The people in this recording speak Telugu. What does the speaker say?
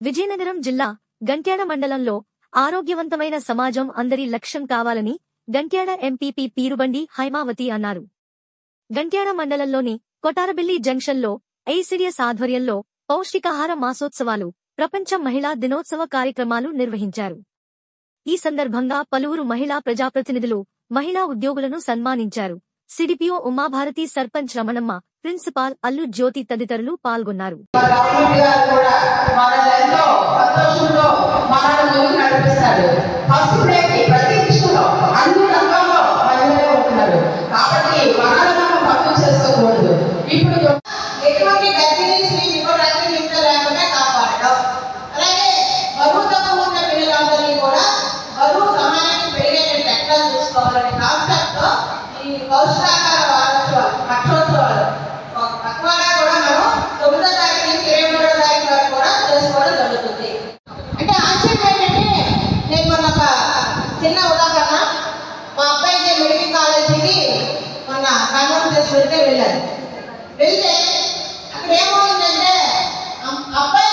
విజయనగరం జిల్లా గంట్యాడ మండలంలో ఆరోగ్యవంతమైన సమాజం అందరి లక్ష్యం కావాలని గంట్యాడ ఎంపీపీ పీరుబండి హైమావతి అన్నారు గంట్యాడ మండలంలోని కొటారబిల్లి జంక్షన్లో ఐసిడిఎస్ ఆధ్వర్యంలో పౌష్టికాహార మాసోత్సవాలు ప్రపంచ మహిళా దినోత్సవ కార్యక్రమాలు నిర్వహించారు ఈ సందర్భంగా పలువురు మహిళా ప్రజాప్రతినిధులు మహిళా ఉద్యోగులను సన్మానించారు సిడిపిఓ ఉమాభారతి సర్పంచ్ రమణమ్మ ప్రిన్సిపాల్ అల్లు జ్యోతి తదితరులు పాల్గొన్నారు గవర్నమెంట్ గారు కూడా మనల్ని ఎంతో సంతోషంలో మనల్ని ముందుకు నడిపిస్తారు ఫస్ట్ బ్రేక్ ప్రతి విషయంలో అన్ని రంగాల్లో మహిళలే ఉంటున్నారు కాబట్టి మనల్ని మనం తప్పు చేసుకోకూడదు ఇప్పుడు ఎటువంటి గర్భిణీ స్త్రీ ఇవ్వడానికి ఇంట్లో లేకుండా కాపాడడం అలాగే బరువు తక్కువ ఉన్న పిల్లలందరినీ కూడా బరువు సమానానికి పెరిగేటట్టు ఎట్లా చూసుకోవాలనే కాన్సెప్ట్ తో ఈ పౌష్టాహార వారోత్సవాలు పక్షోత్సవాలు పక్వాడా కూడా మనం తొమ్మిదో తారీఖు నుంచి ఇరవై మూడో తారీఖు వరకు కూడా చేసుకోవడం జరుగుతుంది అంటే ఆశ్చర్యం ఏంటంటే నేను మొన్న ఒక చిన్న ఉదాహరణ మా అబ్బాయికి మెడికల్ కాలేజీకి మొన్న కాన్వెంట్ వెళ్తే వెళ్ళాను వెళ్తే అక్కడ ఏమైందంటే అమ్- అబ్బాయి